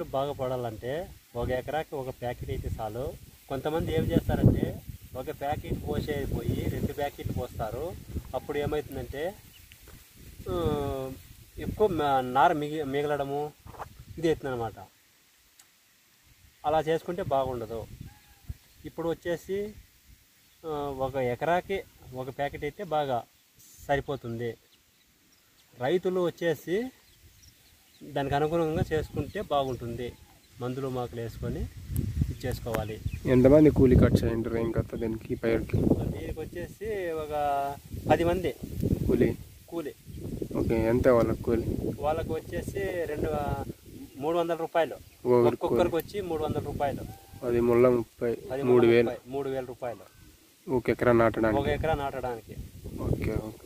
బాగా పడాలంటే ఒక ఎకరాకి ఒక ప్యాకెట్ అయితే చాలు కొంతమంది ఏం చేస్తారంటే ఒక ప్యాకెట్ పోసేపోయి రెండు ప్యాకెట్లు పోస్తారు అప్పుడు ఏమవుతుందంటే ఆ, ఎక్కువ మ- నార మిగి మిగలడము ఇది అవుతుందన్నమాట అలా చేసుకుంటే బాగుండదు ఇప్పుడు వచ్చేసి ఆ, ఒక ఎకరాకి ఒక ప్యాకెట్ అయితే బాగా సరిపోతుంది రైతులు వచ్చేసి దానికి అనుగుణంగా చేసుకుంటే బాగుంటుంది మందులు మాకులు వేసుకొని ఇది చేసుకోవాలి ఎంతమంది కూలీ ఖర్చు అయ్యింటారు ఏం కథ దీనికి ఈ పైరుకి దీనికి వచ్చేసి ఒక పది మంది కూలీ కూలి ఓకే ఎంత వాళ్ళకి కూలీ వాళ్ళకు వచ్చేసి రెండు మూడు వందల రూపాయలు ఒక్కొక్కరికి ఒక్కొక్కరికి వచ్చి మూడు వందల రూపాయలు అది ముళ్ళ ముప్పై పది మూడు వేలు ముప్పై- మూడు వేల రూపాయలు ఒక ఎకరా నాటడానికి ఒక ఎకరా నాటడానికి ఓకే ఓకే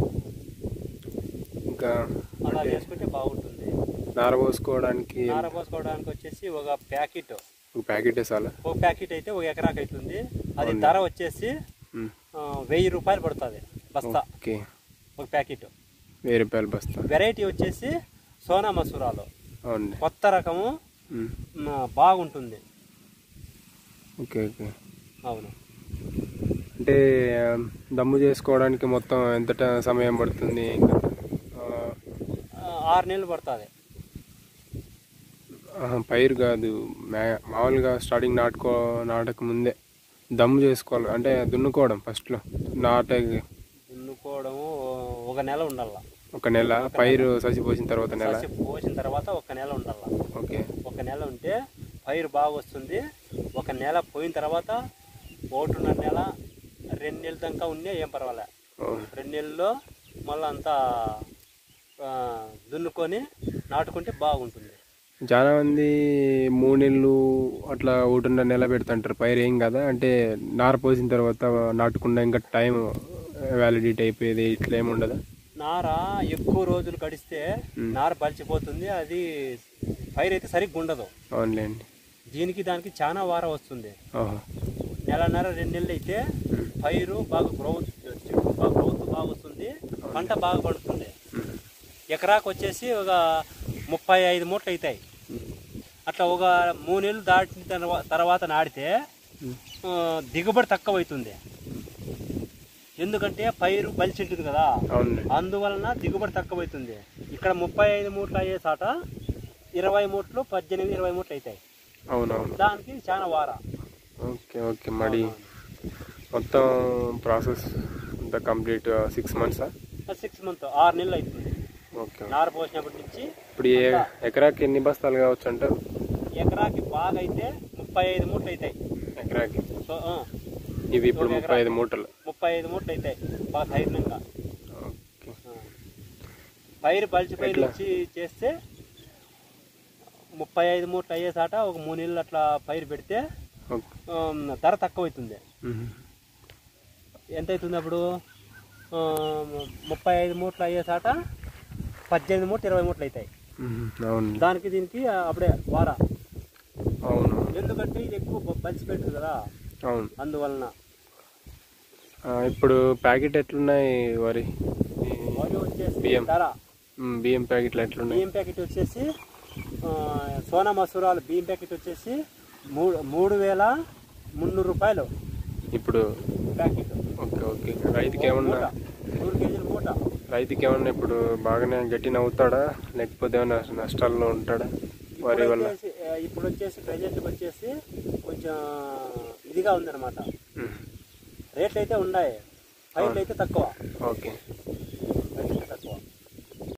ఇంకా అలా చేసుకుంటే బాగుంటుంది నార పోసుకోవడానికి నార పోసుకోవడానికి వచ్చేసి ఒక ప్యాకెట్ ఒక ప్యాకెట్ వేసాలా ఒక ప్యాకెట్ అయితే ఒక ఎకరాకి అవుతుంది అది ధర వచ్చేసి ఉమ్. ఆ, వెయ్యి రూపాయలు పడుతుంది బస్తా ఓకే ఒక ప్యాకెట్ వెయ్యి రూపాయలు బస్తా వెరైటీ వచ్చేసి సోనా మసూరాలు అవునండి కొత్త రకము ఉమ్. మ, బాగుంటుంది ఓకే ఓకే అవును అంటే ఆ, దమ్ము చేసుకోవడానికి మొత్తం ఎంత ట- సమయం పడుతుంది ఇంకా ఆ, ఆ, ఆరు నెలలు పడుతుంది ఆహా, పైరు కాదు మ్యా- మామూలుగా స్టార్టింగ్ నాటుకో నాటక ముందే దమ్ము చేసుకోవాలి అంటే దున్నుకోవడం ఫస్ట్లో నాటే దున్నుకోవడము ఒక నెల ఉండాల ఒక నెల పైరు ససిపోసిన తర్వాత నెల ససి పోసిన తర్వాత ఒక నెల ఉండాల ఓకే ఒక నెల ఉంటే పైరు బాగా వస్తుంది ఒక నెల పోయిన తర్వాత ఒకటిన్నర నెల రెండు నెలల దాకా ఉన్నా ఏం పర్వాలే ఓ, రెండు నెలల్లో మళ్ళీ అంతా ఆ, దున్నుకొని నాటుకుంటే బాగుంటుంది చాలా మంది మూడు నెలలు అట్లా ఒకటిన్నర నెల పెడుతుంటారు పైరు ఏం కదా అంటే నార పోసిన తర్వాత నాటుకుండా ఇంకా టైం వ్యాలిడిటీ అయిపోయేది ఇట్లా ఏమి ఉండదా నార ఎక్కువ రోజులు గడిస్తే నార బలిచిపోతుంది అది పైరు అయితే సరిగ్గా ఉండదు అవునులేండి దీనికి దానికి చాలా వారం వస్తుంది ఓహో నెలన్నర రెండు నెలలు అయితే పైరు బాగా గ్రోత్ చెట్టు బాగా గ్రోత్ బాగా వస్తుంది పంట బాగా పడుతుంది ఎకరాకు వచ్చేసి ఒక ముప్పై ఐదు మూటలు అవుతాయి అట్లా ఒక మూడు నెలలు దాటిన తర్వా- తర్వాత నాటితే ఆ, దిగుబడి తక్కువ అవుతుంది ఎందుకంటే పైరు బలిసి ఉంటుంది కదా అవునులేండి అందువలన దిగుబడి తక్కువ అవుతుంది ఇక్కడ ముప్పై ఐదు మూటలు అయ్యే చాట ఇరవై మూటలు పద్దెనిమిది ఇరవై మూటలు అవుతాయి అవునవును దానికి చాలా వార ఓకే ఓకే మరి మొత్తం ప్రాసెస్ అంతా కంప్లీట్ సిక్స్ మంత్సా సిక్స్ మంత్ ఆరు నెలలు అవుతుంది ఓకే నార పోసినప్పటి నుంచి ఇప్పుడు ఏ ఎకరాకి ఎన్ని బస్తాలు కావచ్చు అంటారు ఎకరాకి బాగా అయితే ముప్పై ఐదు మూటలు అవుతాయి ఎకరాకి సో ఆ, ఇవి ఇప్పుడు ముప్పై ఐదు మూటలు ముప్పై ఐదు మూటలు అవుతాయి బాగా ధైర్యంగా ఓకే ఆ. పైరు బలిచిపై నుంచి చేస్తే ముప్పై ఐదు మూటలు అయ్యేసాట ఒక మూడు నెలలు అట్లా పైరు పెడితే ఓకే ఆ, ధర తక్కువ అవుతుంది మ్మ్. ఎంత అవుతుంది అప్పుడు ఆ, ముప్పై ఐదు మూటలు అయ్యేసాట పద్దెనిమిది మూటలు ఇరవై మూటలు అవుతాయి మ్మ్. అవును దానికి దీనికి అప్పుడే వార అవును ఎందుకంటే ఇది ఎక్కువ బలిసి పెట్టదు కదా అవును అందువలన ఆ, ఇప్పుడు ప్యాకెట్ ఎట్లున్నాయి వరి ఈ వరి వచ్చేసి బియ్యం. ధర మ్, బియ్యం ప్యాకెట్లు ఎట్లున్నాయి బియ్యం ప్యాకెట్ వచ్చేసి ఆ, సోనా మసూరాలు బియ్యం ప్యాకెట్ వచ్చేసి మూడు మూడు వేల మున్నూరు రూపాయలు ఇప్పుడు ప్యాకెట్ ఓకే ఓకే రైతుకి ఏమన్నా మూట నూరు కేజీల మూట రైతుకి ఏమన్నా ఇప్పుడు బాగానే గట్టి నవ్వుతాడా లేకపోతే ఏమన్నా నష్టాల్లో ఉంటాడా వరి ఇప్పుడు వల్ల వచ్చేసి ఆ, ఇప్పుడు వచ్చేసి ప్రజెంట్కి వచ్చేసి కొంచెం ఇదిగా ఉందన్నమాట మ్, రేట్లు అయితే ఉన్నాయి పైర్లు అయితే తక్కువ ఓకే